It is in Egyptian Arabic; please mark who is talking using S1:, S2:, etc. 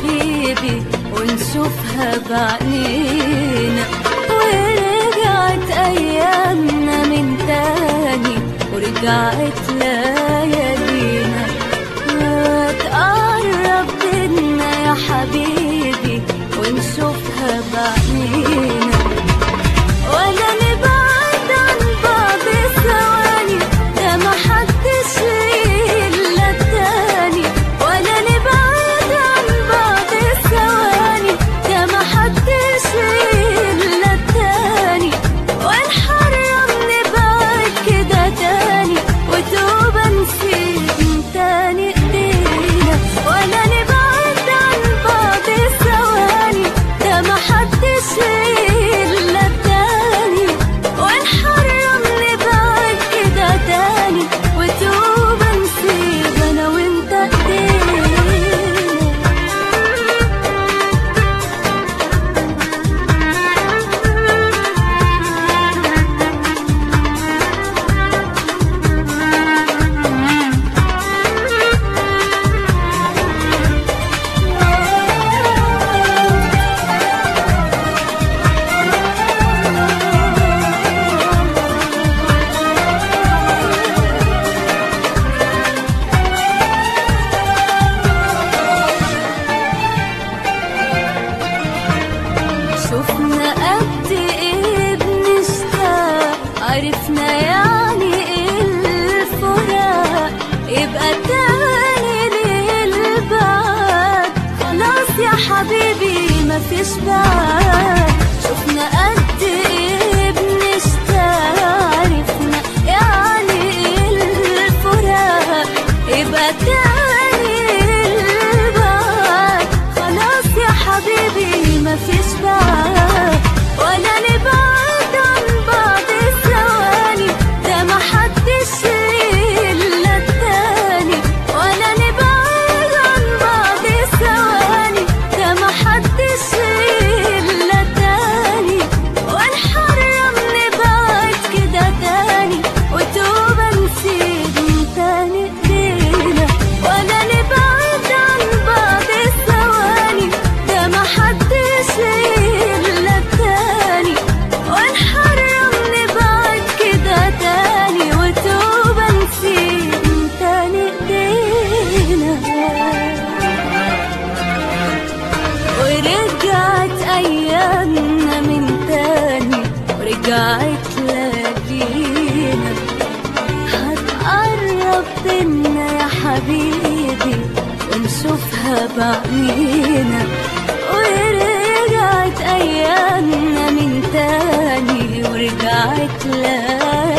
S1: حبيبي ونشوفها بعينينا ورجعت أيامنا من تاني ورجعت ليالينا ما تقرب بينا يا حبيبي ونشوفها بعينينا ولا نبعد عن بعض ثواني ده محدش إلا التاني ولا نبعد عن بعض ثواني ده محدش إلا التاني ونحرم نبعد كده تاني وتوبة نسيب تاني ايدينا ولا نبعد عن بعض ثواني ده محدش إلا التاني ونحرم نبعد كده تاني وتوبة نسيب أنا وأنت ايدينا شفنا قد ايه بنشتاق عرفنا يعني ايه الفراق يبقى تاني للبعد خلاص يا حبيبي مفيش بعد شفنا قد ايه بنشتاق عرفنا يعني ايه الفراق يبقى تاني للبعد خلاص يا حبيبي مفيش بعد ولا نبعد عن بعض ثواني ده محدش إلا التاني ولا نبعد عن بعض ثواني ده محدش إلا التاني ونحرم نبعد كده تاني وتوبة نسيب تاني ايدينا ولا نبعد عن بعض ثواني ده محدش إلا التاني ونحرم نبعد كده تاني وتوبة نسيب تاني ايدينا ورجعت أيامنا من تاني ورجعت لدينا هتقرب بينا يا حبيبي ونشوفها بعينينا ورجعت أيامنا من تاني ورجعت لدينا